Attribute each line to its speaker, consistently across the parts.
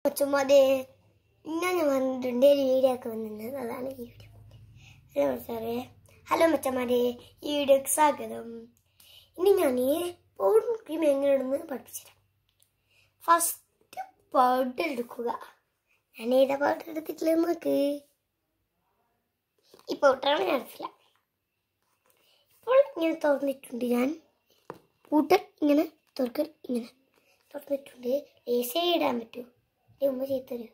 Speaker 1: ചുമ്മാതെ ഇങ്ങനെ ഞാൻ പറഞ്ഞിട്ടുണ്ട് ഒരു വീഡിയോ ഒക്കെ വന്നിട്ടുണ്ട് അതാണ് ഈ വീഡിയോ ഹലോ മച്ചാറേ ഹലോ മച്ചന്മാരെ ഈ വീഡിയോക്ക് സ്വാഗതം ഇനി ഞാൻ പൗഡർ ക്രീം എങ്ങനെ ഇടുന്നത് പഠിപ്പിച്ചുതരാം ഫസ്റ്റ് പൗഡർ എടുക്കുക ഞാൻ ഏതാ പൗഡർ എടുത്തിട്ടില്ല നോക്ക് ഈ പൗഡറാണ് ഞാൻ എടുത്തില്ല ഇപ്പോൾ ഇങ്ങനെ തുറന്നിട്ടുണ്ട് ഞാൻ കൂട്ടൽ ഇങ്ങനെ തുറക്കൽ ഇങ്ങനെ തുറന്നിട്ടുണ്ട് ഏസേ ഇടാൻ പറ്റൂ എൻ്റെ ഉമ്മ ചെയ്ത് തരൂ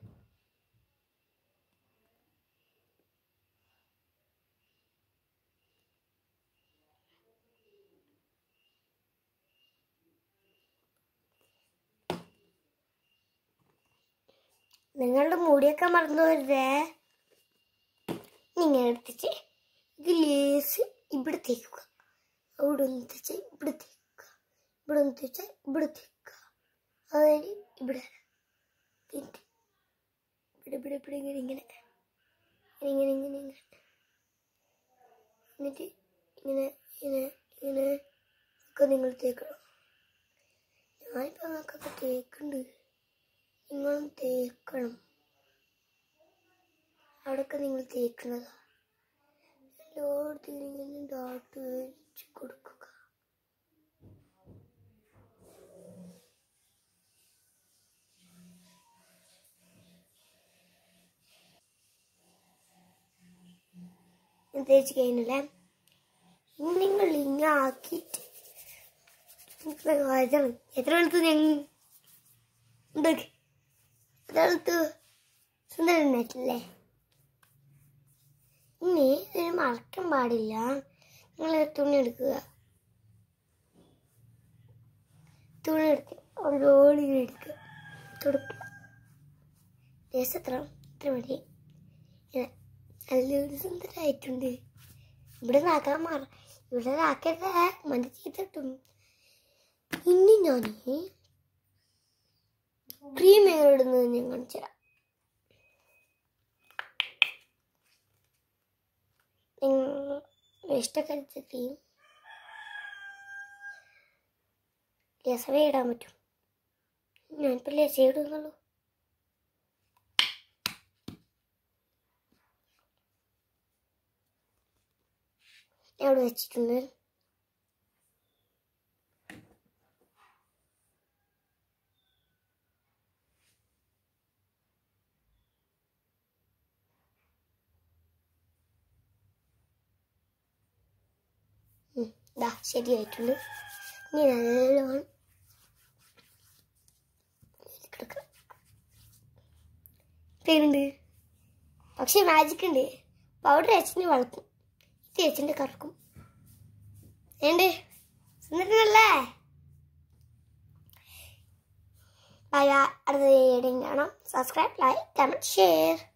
Speaker 1: നിങ്ങളുടെ മുടിയൊക്കെ മറന്നു വരുതേ ഇങ്ങനെ എടുത്തിച്ച് ഇത് ലേസ് ഇവിടെ തേക്കുക അവിടെ ഒന്ന് തെച്ച് ഇവിടെ തേക്കുക ഇവിടെ ഒന്ന് തെച്ചാൽ ഇവിടെ തേക്കുക അതായത് ഇവിടെ എന്നിട്ട് ഇവിടെ ഇവിടെ ഇവിടെ ഇങ്ങനെ ഇങ്ങനെ ഇങ്ങനെ ഇങ്ങനെ ഇങ്ങനെ എന്നിട്ട് ഇങ്ങനെ ഇങ്ങനെ ഇങ്ങനെ ഒക്കെ നിങ്ങൾ തേക്കണം ഞാനിപ്പോൾ നിങ്ങൾക്കൊക്കെ തേക്കുന്നുണ്ട് നിങ്ങളും തേക്കണം അവിടെയൊക്കെ നിങ്ങൾ തേക്കുന്നതാ എല്ലായിടത്തും ഇങ്ങനെ ഡോട്ട് വെച്ച് കൊടുക്കുക ഞാൻ തേച്ച് കഴിഞ്ഞില്ലേ ഇനി നിങ്ങൾ ഇങ്ങനെ ആക്കിയിട്ട് ഇത്ര കാര്യം എത്ര എടുത്ത് ഞങ്ങൾ എന്തൊക്കെ എത്ര എടുത്ത് സുന്ദരനായിട്ടില്ലേ ഇനി ഇതിന് മറക്കാൻ പാടില്ല നിങ്ങൾ തുണി എടുക്കുക തുണി എടുത്ത് ഓടി എടുക്കുക തുടക്കുക ദേശം എത്ര ഇത്ര മതി ഇങ്ങനെ നല്ലൊരു സുന്ദരമായിട്ടുണ്ട് ഇവിടെ നാക്കാൻ മാറ ഇവിടെ നാക്കരുത് മതി ചെയ്തിട്ടും ഇനി ഞാൻ ക്രീം എങ്ങനെ ഇടുന്നത് ഞാൻ കാണിച്ചു തരാം നിങ്ങൾ ഇഷ്ടമൊക്കെ അടിച്ച ക്രീം രസമേ ഇടാൻ പറ്റും ഞാനിപ്പോൾ ലസേ ഇടുന്നുള്ളൂ ഞാൻ ഇവിടെ വെച്ചിട്ടുണ്ട് ഉം, ദാ ശരിയായിട്ടുണ്ട് ഇനി നല്ലോണം കിടക്കണം പേരുണ്ട് പക്ഷെ മാജിക് ഉണ്ട് പൗഡർ വെച്ചിട്ട് വളർത്തും ഇത് വെച്ചിട്ട് കറക്കും ഏണ്ട് സുന്ദരനല്ലേ ബൈ അടുത്ത വീഡിയോ കാണാം സബ്സ്ക്രൈബ് ലൈക്ക് കമന്റ് ഷെയർ